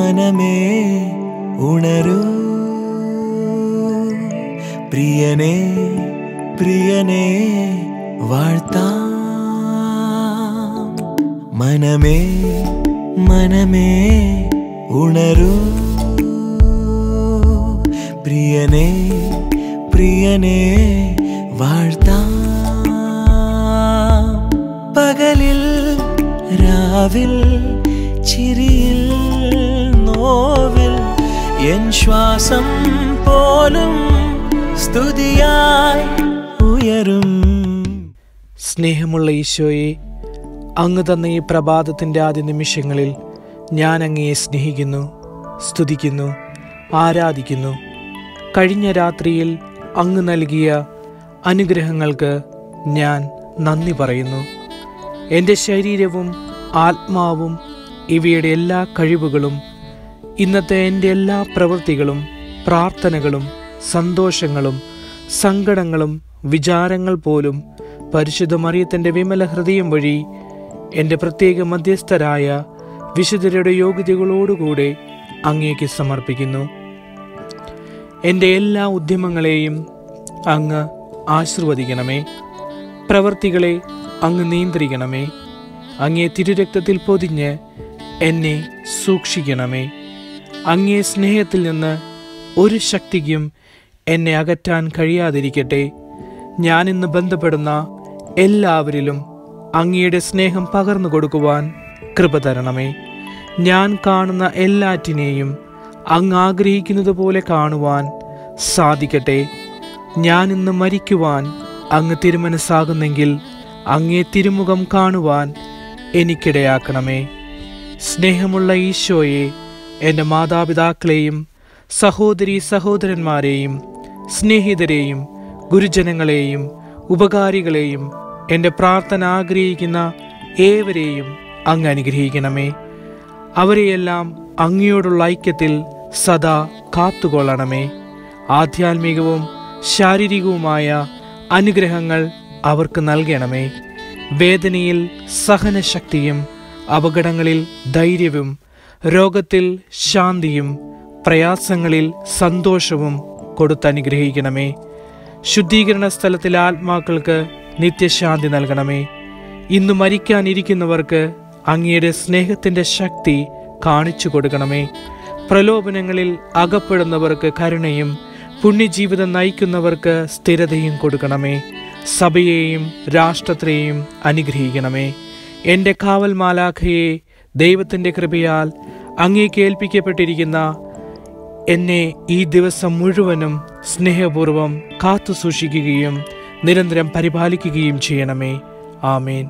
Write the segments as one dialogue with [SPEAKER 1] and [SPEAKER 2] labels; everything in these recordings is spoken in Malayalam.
[SPEAKER 1] മനമേ ഉണരൂ പ്രിയനേ പ്രിയനേ വാഴ്ത്താം മനമേ മനമേ ഉണരൂ പ്രിയനേ പ്രിയനേ വാഴ്ത്താം പകലിൽ രാവിൽ ചിരിയിൽ നോവിൽ എൻ ശ്വാസം പോലും സ്തുതിയായി ഉയരും
[SPEAKER 2] സ്നേഹമുള്ള ഈശോയെ അങ്ങ് തന്ന ഈ പ്രഭാതത്തിൻ്റെ ആദ്യ നിമിഷങ്ങളിൽ ഞാൻ അങ്ങയെ സ്നേഹിക്കുന്നു സ്തുതിക്കുന്നു ആരാധിക്കുന്നു കഴിഞ്ഞ രാത്രിയിൽ അങ്ങ് നൽകിയ അനുഗ്രഹങ്ങൾക്ക് ഞാൻ നന്ദി പറയുന്നു എൻ്റെ ശരീരവും ആത്മാവും ഇവയുടെ എല്ലാ കഴിവുകളും ഇന്നത്തെ എൻ്റെ എല്ലാ പ്രവൃത്തികളും പ്രാർത്ഥനകളും സന്തോഷങ്ങളും സങ്കടങ്ങളും വിചാരങ്ങൾ പോലും പരിശുദ്ധ മറിയത്തിൻ്റെ വിമല ഹൃദയം വഴി എൻ്റെ പ്രത്യേക മധ്യസ്ഥരായ വിശുദ്ധരുടെ യോഗ്യതകളോടുകൂടെ അങ്ങേക്ക് സമർപ്പിക്കുന്നു എൻ്റെ എല്ലാ ഉദ്യമങ്ങളെയും അങ്ങ് ആശീർവദിക്കണമേ പ്രവർത്തികളെ അങ്ങ് നിയന്ത്രിക്കണമേ അങ്ങേ തിരുരക്തത്തിൽ പൊതിഞ്ഞ് എന്നെ സൂക്ഷിക്കണമേ അങ്ങേ സ്നേഹത്തിൽ നിന്ന് ഒരു ശക്തിക്കും എന്നെ അകറ്റാൻ കഴിയാതിരിക്കട്ടെ ഞാൻ ഇന്ന് ബന്ധപ്പെടുന്ന എല്ലാവരിലും അങ്ങയുടെ സ്നേഹം പകർന്നു കൊടുക്കുവാൻ കൃപ തരണമേ ഞാൻ കാണുന്ന എല്ലാറ്റിനെയും അങ്ങ് ആഗ്രഹിക്കുന്നത് പോലെ കാണുവാൻ സാധിക്കട്ടെ ഞാൻ ഇന്ന് മരിക്കുവാൻ അങ്ങ് തിരുമനസ്സാകുന്നെങ്കിൽ അങ്ങേ തിരുമുഖം കാണുവാൻ എനിക്കിടയാക്കണമേ സ്നേഹമുള്ള ഈശോയെ എൻ്റെ മാതാപിതാക്കളെയും സഹോദരി സഹോദരന്മാരെയും സ്നേഹിതരെയും ഗുരുജനങ്ങളെയും ഉപകാരികളെയും എൻ്റെ പ്രാർത്ഥന ആഗ്രഹിക്കുന്ന ഏവരെയും അങ്ങ് അനുഗ്രഹിക്കണമേ അവരെയെല്ലാം അങ്ങയോടുള്ള ഐക്യത്തിൽ സദാ കാത്തുകൊള്ളണമേ ആധ്യാത്മികവും ശാരീരികവുമായ അനുഗ്രഹങ്ങൾ അവർക്ക് നൽകണമേ വേദനയിൽ സഹനശക്തിയും അപകടങ്ങളിൽ ധൈര്യവും രോഗത്തിൽ ശാന്തിയും പ്രയാസങ്ങളിൽ സന്തോഷവും കൊടുത്തനുഗ്രഹിക്കണമേ ശുദ്ധീകരണ സ്ഥലത്തിലെ ആത്മാക്കൾക്ക് നിത്യശാന്തി നൽകണമേ ഇന്ന് മരിക്കാനിരിക്കുന്നവർക്ക് അങ്ങയുടെ സ്നേഹത്തിന്റെ ശക്തി കാണിച്ചു കൊടുക്കണമേ പ്രലോഭനങ്ങളിൽ അകപ്പെടുന്നവർക്ക് കരുണയും പുണ്യജീവിതം നയിക്കുന്നവർക്ക് സ്ഥിരതയും കൊടുക്കണമേ സഭയെയും രാഷ്ട്രത്തെയും അനുഗ്രഹിക്കണമേ എൻ്റെ കാവൽ മാലാഖയെ ദൈവത്തിൻ്റെ കൃപയാൽ അങ്ങേക്ക് ഏൽപ്പിക്കപ്പെട്ടിരിക്കുന്ന എന്നെ ഈ ദിവസം മുഴുവനും സ്നേഹപൂർവം കാത്തു സൂക്ഷിക്കുകയും നിരന്തരം പരിപാലിക്കുകയും ചെയ്യണമേ ആമേൻ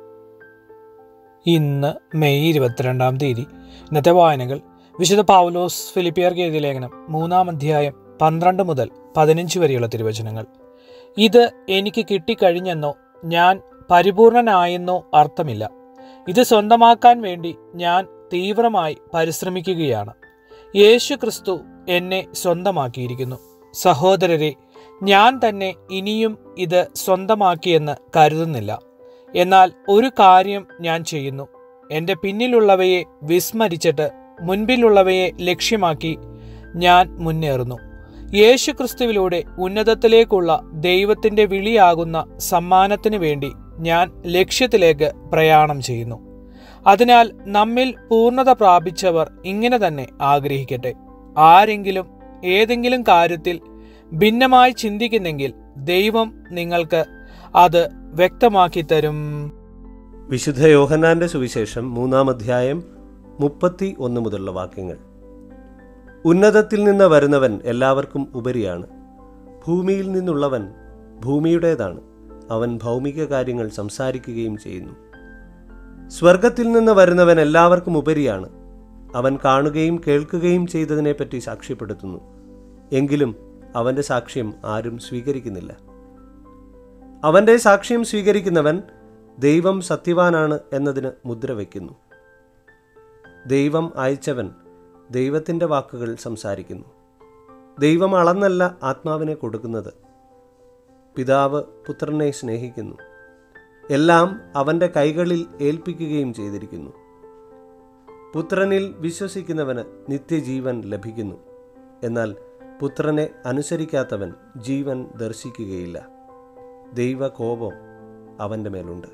[SPEAKER 2] ഇന്ന് മെയ് ഇരുപത്തിരണ്ടാം തീയതി ഇന്നത്തെ വായനകൾ വിശുദ്ധ പൗലോസ് ഫിലിപ്പിയർക്ക് എഴുതിയ ലേഖനം മൂന്നാം അധ്യായം പന്ത്രണ്ട് മുതൽ പതിനഞ്ച് വരെയുള്ള തിരുവചനങ്ങൾ ഇത് എനിക്ക് കിട്ടിക്കഴിഞ്ഞെന്നോ ഞാൻ പരിപൂർണനായെന്നോ അർത്ഥമില്ല ഇത് സ്വന്തമാക്കാൻ വേണ്ടി ഞാൻ തീവ്രമായി പരിശ്രമിക്കുകയാണ് യേശു ക്രിസ്തു എന്നെ സ്വന്തമാക്കിയിരിക്കുന്നു സഹോദരരെ ഞാൻ തന്നെ ഇനിയും ഇത് സ്വന്തമാക്കിയെന്ന് കരുതുന്നില്ല എന്നാൽ ഒരു കാര്യം ഞാൻ ചെയ്യുന്നു എൻ്റെ പിന്നിലുള്ളവയെ വിസ്മരിച്ചിട്ട് മുൻപിലുള്ളവയെ ലക്ഷ്യമാക്കി ഞാൻ മുന്നേറുന്നു യേശു ക്രിസ്തുവിലൂടെ ഉന്നതത്തിലേക്കുള്ള ദൈവത്തിൻ്റെ വിളിയാകുന്ന സമ്മാനത്തിനു വേണ്ടി ഞാൻ ലക്ഷ്യത്തിലേക്ക് പ്രയാണം ചെയ്യുന്നു അതിനാൽ നമ്മിൽ പൂർണ്ണത പ്രാപിച്ചവർ ഇങ്ങനെ തന്നെ ആഗ്രഹിക്കട്ടെ ആരെങ്കിലും ഏതെങ്കിലും കാര്യത്തിൽ ഭിന്നമായി ചിന്തിക്കുന്നെങ്കിൽ ദൈവം നിങ്ങൾക്ക് അത് വ്യക്തമാക്കി തരും
[SPEAKER 3] വിശുദ്ധ യോഹന്നാന്റെ സുവിശേഷം മൂന്നാം അധ്യായം മുപ്പത്തി ഒന്ന് മുതലുള്ള വാക്യങ്ങൾ ഉന്നതത്തിൽ നിന്ന് വരുന്നവൻ എല്ലാവർക്കും ഉപരിയാണ് ഭൂമിയിൽ നിന്നുള്ളവൻ ഭൂമിയുടേതാണ് അവൻ ഭൗമിക കാര്യങ്ങൾ സംസാരിക്കുകയും ചെയ്യുന്നു സ്വർഗത്തിൽ നിന്ന് വരുന്നവൻ എല്ലാവർക്കും ഉപരിയാണ് അവൻ കാണുകയും കേൾക്കുകയും ചെയ്തതിനെപ്പറ്റി സാക്ഷ്യപ്പെടുത്തുന്നു എങ്കിലും അവന്റെ സാക്ഷ്യം ആരും സ്വീകരിക്കുന്നില്ല അവന്റെ സാക്ഷ്യം സ്വീകരിക്കുന്നവൻ ദൈവം സത്യവാനാണ് എന്നതിന് മുദ്ര വയ്ക്കുന്നു ദൈവം അയച്ചവൻ ദൈവത്തിൻ്റെ വാക്കുകൾ സംസാരിക്കുന്നു ദൈവം അളന്നല്ല ആത്മാവിനെ കൊടുക്കുന്നത് പിതാവ് പുത്രനെ സ്നേഹിക്കുന്നു എല്ലാം അവൻ്റെ കൈകളിൽ ഏൽപ്പിക്കുകയും ചെയ്തിരിക്കുന്നു പുത്രനിൽ വിശ്വസിക്കുന്നവന് നിത്യജീവൻ ലഭിക്കുന്നു എന്നാൽ പുത്രനെ അനുസരിക്കാത്തവൻ ജീവൻ ദർശിക്കുകയില്ല ദൈവകോപം അവൻ്റെ മേലുണ്ട്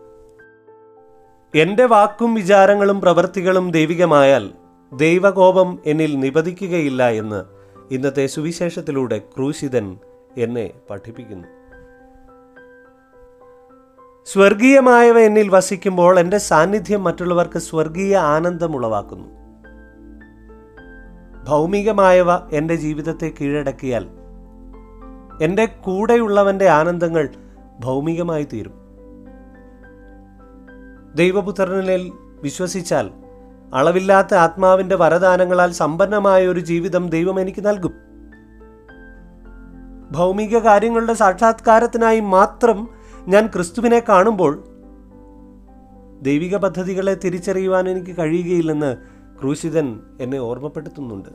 [SPEAKER 3] എൻ്റെ വാക്കും വിചാരങ്ങളും പ്രവൃത്തികളും ദൈവികമായാൽ ദൈവകോപം എന്നിൽ നിപതിക്കുകയില്ല എന്ന് ഇന്നത്തെ സുവിശേഷത്തിലൂടെ ക്രൂശിതൻ എന്നെ പഠിപ്പിക്കുന്നു സ്വർഗീയമായവ എന്നിൽ വസിക്കുമ്പോൾ എൻ്റെ സാന്നിധ്യം മറ്റുള്ളവർക്ക് സ്വർഗീയ ആനന്ദം ഉളവാക്കുന്നു ഭൗമികമായവ എൻ്റെ ജീവിതത്തെ കീഴടക്കിയാൽ എൻ്റെ കൂടെയുള്ളവൻ്റെ ആനന്ദങ്ങൾ ഭൗമികമായി തീരും ദൈവപുത്രനിൽ വിശ്വസിച്ചാൽ അളവില്ലാത്ത ആത്മാവിൻ്റെ വരദാനങ്ങളാൽ സമ്പന്നമായ ഒരു ജീവിതം ദൈവം എനിക്ക് നൽകും ഭൗമിക കാര്യങ്ങളുടെ സാക്ഷാത്കാരത്തിനായി മാത്രം ഞാൻ ക്രിസ്തുവിനെ കാണുമ്പോൾ ദൈവിക പദ്ധതികളെ തിരിച്ചറിയുവാൻ എനിക്ക് കഴിയുകയില്ലെന്ന് ക്രൂശിതൻ എന്നെ ഓർമ്മപ്പെടുത്തുന്നുണ്ട്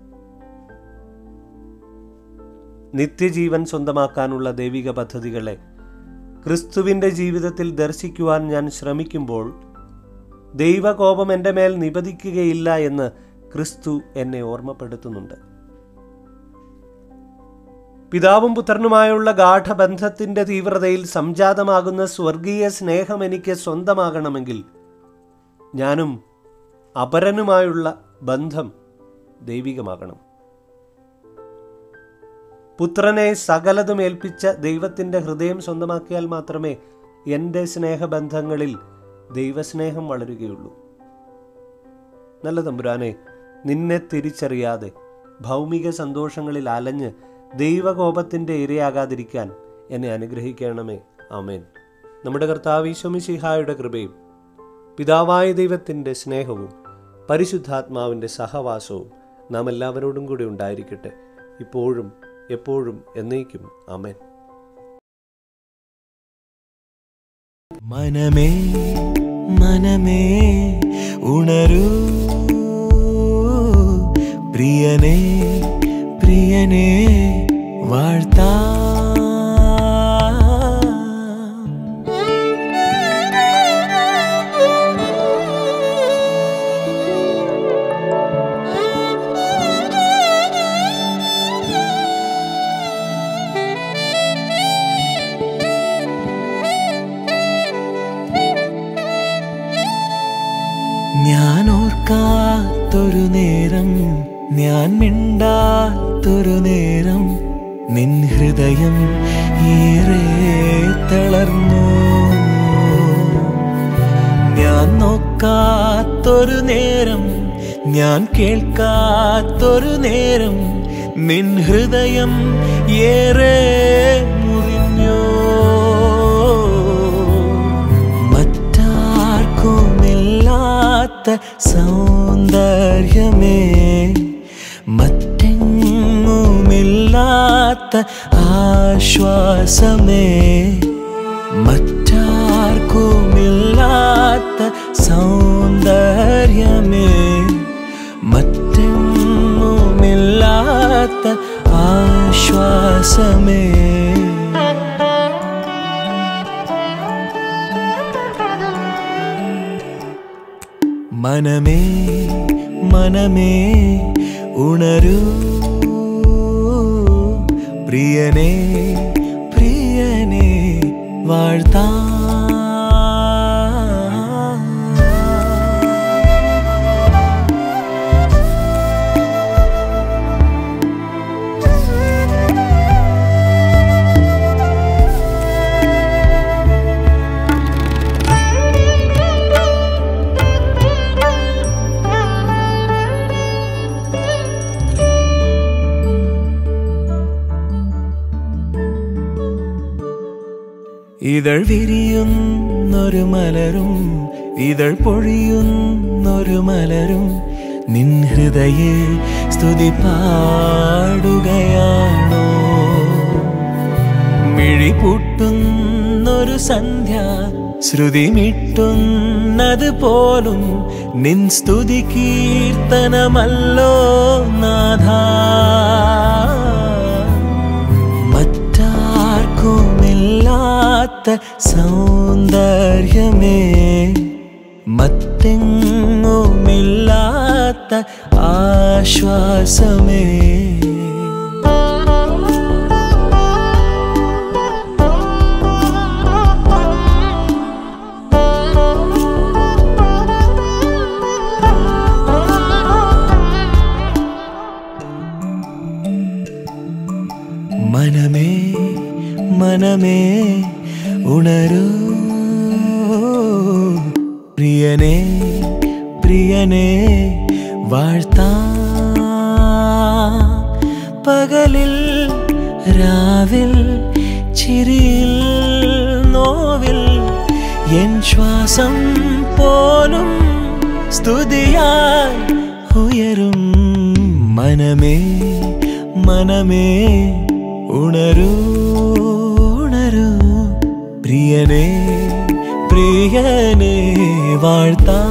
[SPEAKER 3] നിത്യജീവൻ സ്വന്തമാക്കാനുള്ള ദൈവിക പദ്ധതികളെ ക്രിസ്തുവിൻ്റെ ജീവിതത്തിൽ ദർശിക്കുവാൻ ഞാൻ ശ്രമിക്കുമ്പോൾ ദൈവകോപം എൻ്റെ മേൽ നിപതിക്കുകയില്ല എന്ന് ക്രിസ്തു എന്നെ ഓർമ്മപ്പെടുത്തുന്നുണ്ട് പിതാവും പുത്രനുമായുള്ള ഗാഠബന്ധത്തിന്റെ തീവ്രതയിൽ സംജാതമാകുന്ന സ്വർഗീയ സ്നേഹം എനിക്ക് സ്വന്തമാകണമെങ്കിൽ ഞാനും അപരനുമായുള്ള ബന്ധം ദൈവികമാകണം പുത്രനെ സകലതും ഏൽപ്പിച്ച ദൈവത്തിൻ്റെ ഹൃദയം സ്വന്തമാക്കിയാൽ മാത്രമേ എൻ്റെ സ്നേഹബന്ധങ്ങളിൽ ദൈവസ്നേഹം വളരുകയുള്ളൂ നല്ല തമ്പുരാനെ നിന്നെ തിരിച്ചറിയാതെ ഭൗമിക സന്തോഷങ്ങളിൽ അലഞ്ഞ് ദൈവകോപത്തിൻ്റെ ഇരയാകാതിരിക്കാൻ എന്നെ അനുഗ്രഹിക്കണമേ ആമേൻ നമ്മുടെ കർത്താവ് ഈശോമിശിഹായുടെ കൃപയും പിതാവായ ദൈവത്തിൻ്റെ സ്നേഹവും പരിശുദ്ധാത്മാവിൻ്റെ സഹവാസവും നാം എല്ലാവരോടും കൂടി ഉണ്ടായിരിക്കട്ടെ ഇപ്പോഴും എപ്പോഴും എന്നേക്കും ആമേൻ
[SPEAKER 1] മനമേ മനമേ ഉണരൂ പ്രിയനേ പ്രിയനേ വാഴ്ത്താ ഞാൻ ഓർക്കാത്തൊരു നേരം ഞാൻ മിണ്ടാത്തൊരു നേരം നിൻ ഹൃദയം ഏറെ തളർന്നു ഞാൻ നോക്കാത്തൊരു നേരം ഞാൻ കേൾക്കാത്തൊരു നേരം നിൻ ഹൃദയം ഏറെ മുറിഞ്ഞോ മറ്റാർക്കുമില്ലാത്ത സൗന്ദര്യമേ മറ്റെങ്ങുമില്ലാത്ത ആശ്വാസമേ മറ്റാർക്കുമില്ലാത്ത സൗന്ദര്യമേ മറ്റെങ്ങുമില്ലാത്ത ആശ്വാസമേ മനമേ മനമേ ഉണരൂ പ്രിയനേ പ്രിയനേ വാഴ്ത്താ ഇതൾ വിരിയുന്നൊരു മലരും ഇതൾ പൊഴിയുന്നൊരു മലരും നിൻ ഹൃദയെ സ്തുതി പാടുകയാണോ മിഴി പൂട്ടുന്നൊരു സന്ധ്യ ശ്രുതി മിട്ടുന്നത് പോലും നിൻ സ്തുതി കീർത്തനമല്ലോ നാഥ മറ്റാർക്കുമില്ലാത്ത സൗന്ദര്യമേ മറ്റെങ്ങുമില്ലാത്ത ആശ്വാസമേ മനമേ മനമേ ഉണരൂ പ്രിയനേ പ്രിയനേ വാഴ്ത്താ പകലിൽ രാവിൽ ചിരിയിൽ നോവിൽ എൻ ശ്വാസം പോലും സ്തുതിയായി ഉയരും മനമേ മനമേ ഉണരൂ ഉണരൂ പ്രിയനേ പ്രിയനേ വാഴ്ത്താ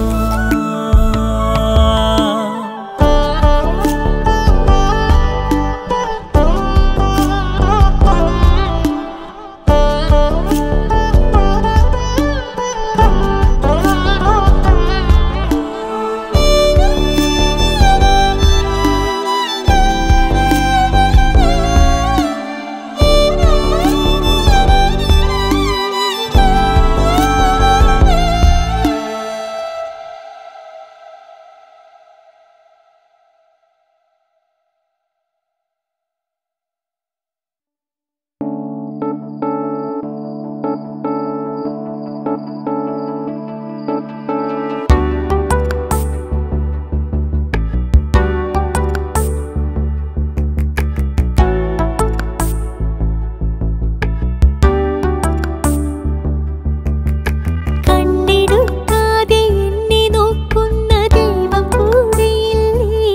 [SPEAKER 4] കണ്ണെടുക്കാതെ എന്നെ നോക്കുന്ന ദൈവം കൂടെയില്ലേ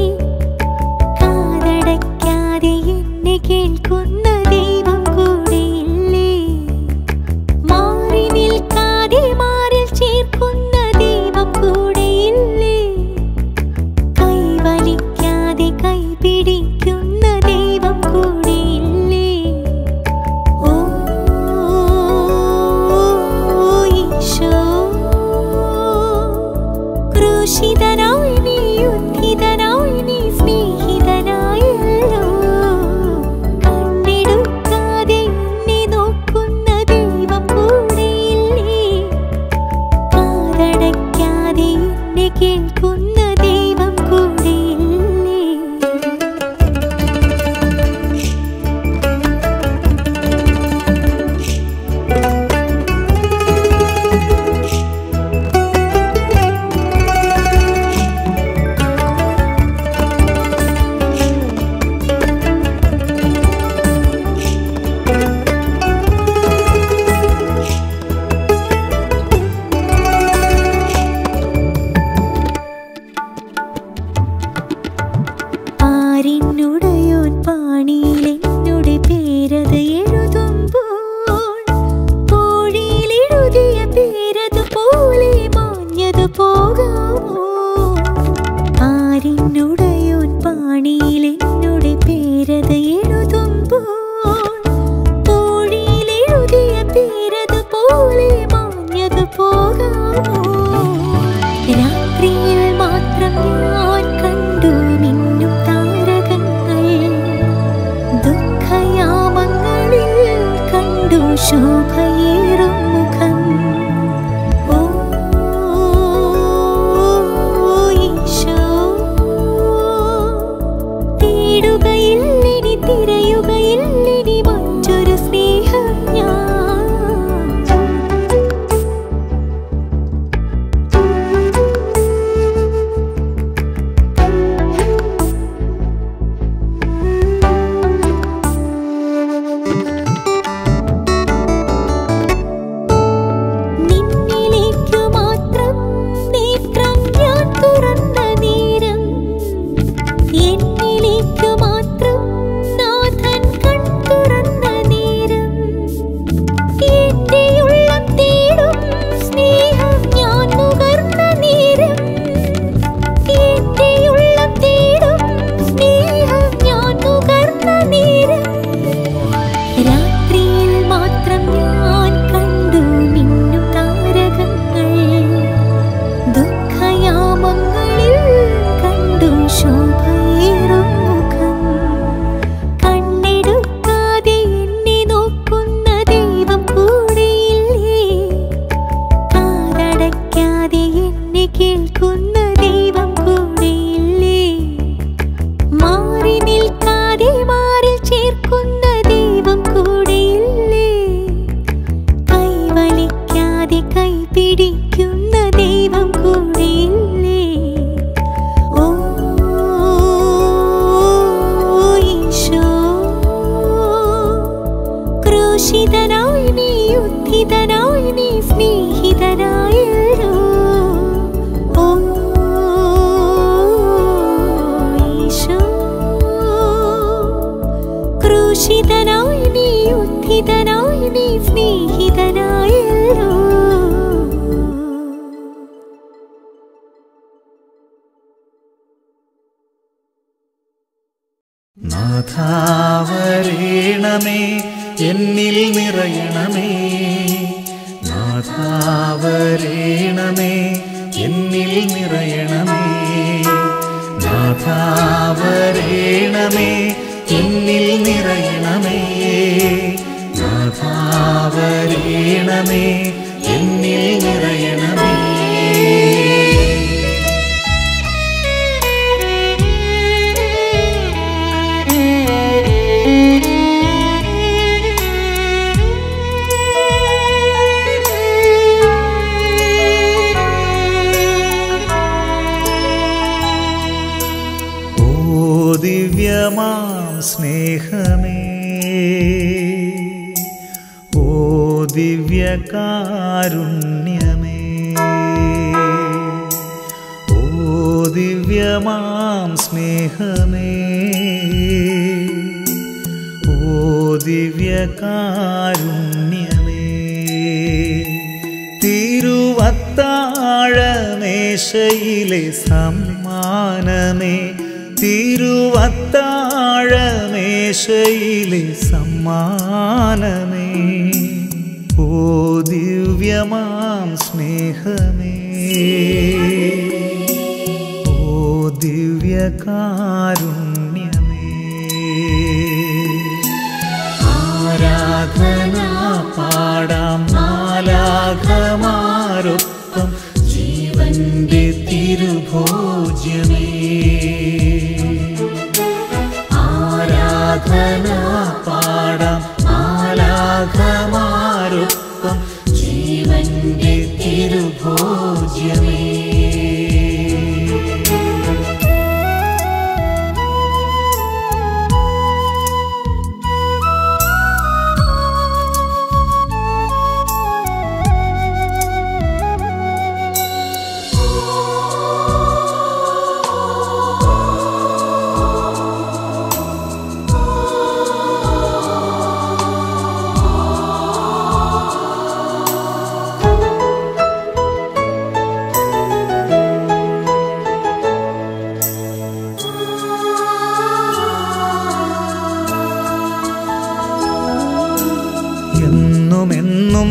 [SPEAKER 4] കാതടയ്ക്കാതെ എന്നെ കേൾക്കുന്ന ദൈവം കൂടെയില്ലേ മാറി നിൽക്കാതെ മാറിൽ ചേർക്കുന്ന ദൈവം കൂടെയില്ലേ കൈവലിക്കാതെ കൈ പിടിക്കുന്ന ദൈവം കൂടെയില്ലേ ഓ ഈശോ ക്രൂശിതനായി നീ ഉദ്ധിതനായി നീ സ്നേഹിതനായല്ലോ കണ്ണെടുക്കാതെ എന്നെ നോക്കുന്ന ദൈവം കൂടെയില്ലേ കാതടയ്ക്കാതെ എന്നെ കേൾക്കുന്ന ദൈവം കൂടെയില്ലേ പാരിന്നുടയോൻ പാണിയിൽ എന്നുടെ പേരത് എഴുതുമ്പോൾ കോഴിയിലെഴുതിയ പേരത് പോലെ മാഞ്ഞത് പോകാമോ പാരിന്നുടയോൻ പാണിയിൽ എന്നുടെ പേരത് എഴുതുമ്പോൾ കോഴിയിലെഴുതിയ പേരത് പോലെ മാഞ്ഞത് പോകാമോ രാത്രിയിൽ മാത്രം ഞാൻ കണ്ടു മിന്നും താരകങ്ങൾ ദുഃഖയാമങ്ങളിൽ കണ്ടു ശോഭയേറും മുഖം ഓ ഈശോ തേടുകയില്ലെനി തിരയുകയില്ലെനി മറ്റൊരു സ്നേഹം ഞാൻ ക്രൂശിതനായി നീ ഉദ്ധിതനായി നീ സ്നേഹിതനായല്ലോ ഓ ഈശോ ക്രൂശിതനായി നീ ഉദ്ധിതനായി നീ സ്നേഹിതനായല്ലോ
[SPEAKER 1] നാഥാവരേണമേ എന്നിൽ നിറയണമേ നാഥാവരേണമേ എന്നിൽ നിറയണമേ നാഥാവരേണമേ എന്നിൽ നിറയണമേ നാഥാവരേണമേ എന്നിൽ നിറയണമേ ഓ ദിവ്യമാം സ്നേഹമേ ഓ ദിവ്യകാരുണ്യമേ ഓ ദിവ്യമാം സ്നേഹമേ ഓ ദിവ്യകാരുണ്യമേ തിരുവത്താഴമേശയിലെ സമ്മാനമേ തിരുവത്താഴമേശയിലെ സമ്മാനമേ ഓ ദിവ്യമാം സ്നേഹമേ ഓ ദിവ്യകാരുണ്യമേ ആരാധന പാടാം മാലാഘമാരൊപ്പം ജീവന്റെ തിരുഭോജ്യമേ ആരാധന പാടാം മാലാഘമാരൊപ്പം ജീവന്റെ തിരുഭോജ്യമേ എന്നുമെന്നും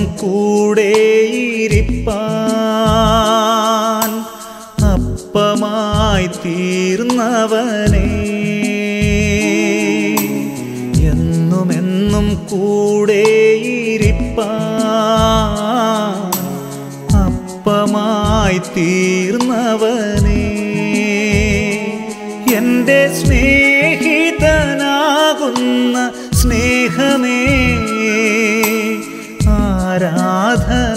[SPEAKER 1] കൂടെയിരിപ്പാൻ അപ്പമായി തീർന്നവനേ എന്നുമെന്നും കൂടെയിരിപ്പാൻ അപ്പമായി തീർന്നവനേ എൻ്റെ സ്നേഹിതനാകുന്ന സ്നേഹമേ ആരാധന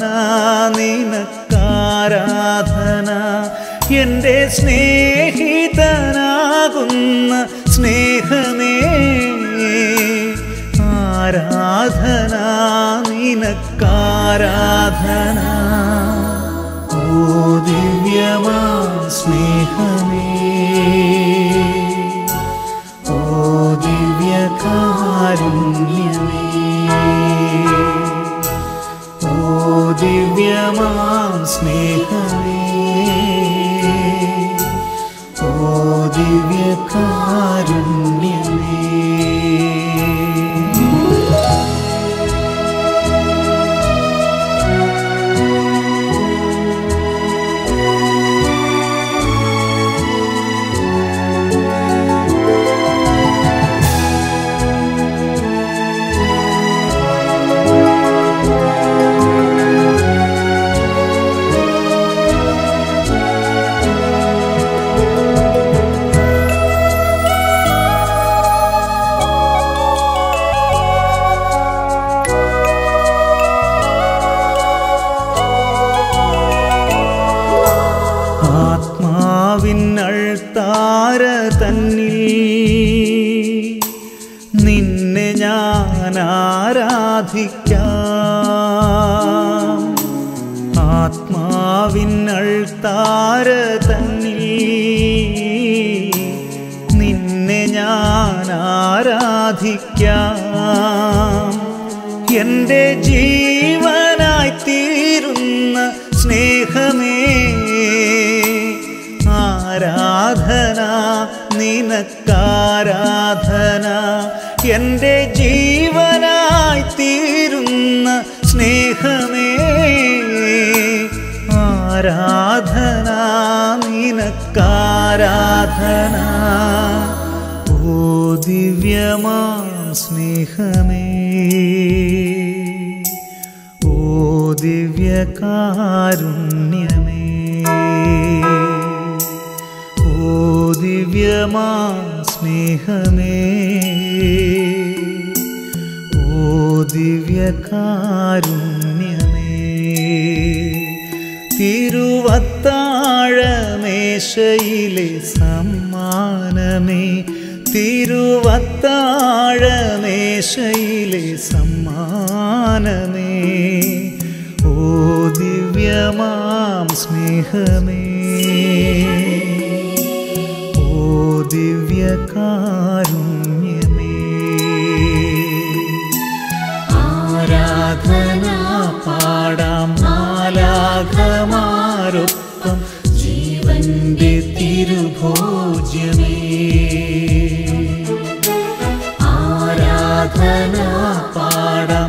[SPEAKER 1] നിനക്കാരാധന എൻ്റെ സ്നേഹിതനാകുന്ന സ്നേഹമേ ആരാധന നിനക്കാരാധന ഓ ദിവ്യമാ സ്നേഹമേ ഓ ദിവ്യകാരുണ്യമേ ഓ ദിവ്യമാം സ്നേഹമേ ഓ ദിവ്യകാരുണ്യമേ ആത്മാവിനൾത്താര തന്നിൽ നിന്നെ ഞാൻ ആരാധിക്കാം ആത്മാവിനൾത്താര തന്നിൽ നിന്നെ ഞാൻ ആരാധിക്കാം എൻ്റെ ജീവനായി തീരുന്ന സ്നേഹമേ ആരാധന നിനക്കാരാധന എൻ്റെ ജീവനായി തീരുന്ന സ്നേഹമേ ആരാധന നിനക്കാരാധന ഓ ദിവ്യമാം സ്നേഹമേ ഓ ദിവ്യകാരുണ്യമേ ഓ ദിവ്യമാം സ്നേഹമേ ഓ ദിവ്യകാരുണ്യമേ തിരുവത്താഴമേശയിലെ സമ്മാനമേ തിരുവത്താഴമേശയിലെ സമ്മാനമേ ഓ ദിവ്യമാം സ്നേഹമേ ഓ ദിവ്യകാരുണ്യമേ ആരാധന പാടാം മാലാഘമാരൊപ്പം ജീവന്റെ തിരുഭോജ്യമേ ആരാധന പാടാം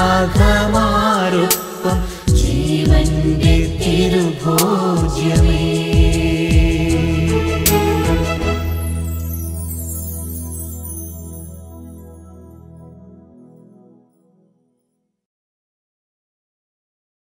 [SPEAKER 1] മാലാഘമാരൊപ്പം ജീവന്റെ തിരുഭോജ്യമേ